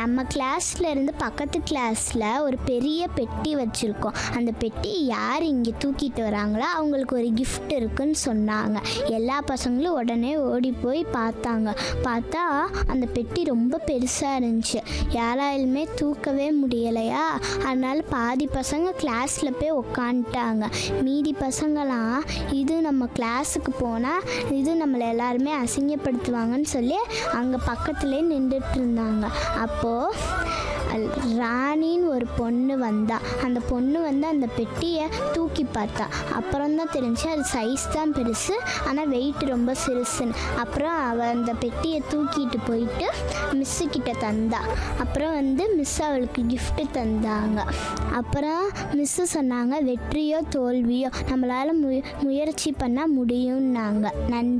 நம்ம கிளாஸ்ல இருந்து பக்கத்து கிளாஸில் ஒரு பெரிய பெட்டி வச்சுருக்கோம் அந்த பெட்டி யார் இங்கே தூக்கிட்டு வராங்களோ அவங்களுக்கு ஒரு gift இருக்குன்னு சொன்னாங்க எல்லா பசங்களும் உடனே ஓடி போய் பார்த்தாங்க பார்த்தா அந்த பெட்டி ரொம்ப பெருசாக இருந்துச்சு யாராலுமே தூக்கவே முடியலையா அதனால பாதி பசங்க கிளாஸில் போய் உக்காந்துட்டாங்க மீதி பசங்களாம் இது நம்ம கிளாஸுக்கு போனால் இது நம்மளை எல்லாருமே அசிங்கப்படுத்துவாங்கன்னு சொல்லி அங்கே பக்கத்துலேயே நின்றுட்டு இருந்தாங்க அப்போது ராணின்னு ஒரு பொண்ணு வந்தா அந்த பொண்ணு வந்து அந்த பெட்டியை தூக்கி பார்த்தா அப்புறம் தான் தெரிஞ்சு அது சைஸ் தான் பெருசு ஆனால் வெயிட் ரொம்ப சிறுசுன்னு அப்புறம் அவள் அந்த பெட்டியை தூக்கிட்டு போயிட்டு மிஸ்ஸு கிட்ட தந்தா அப்புறம் வந்து மிஸ் அவளுக்கு gift தந்தாங்க அப்புறம் மிஸ்ஸு சொன்னாங்க வெற்றியோ தோல்வியோ நம்மளால் முய முயற்சி பண்ணால் முடியும்னாங்க நன்றி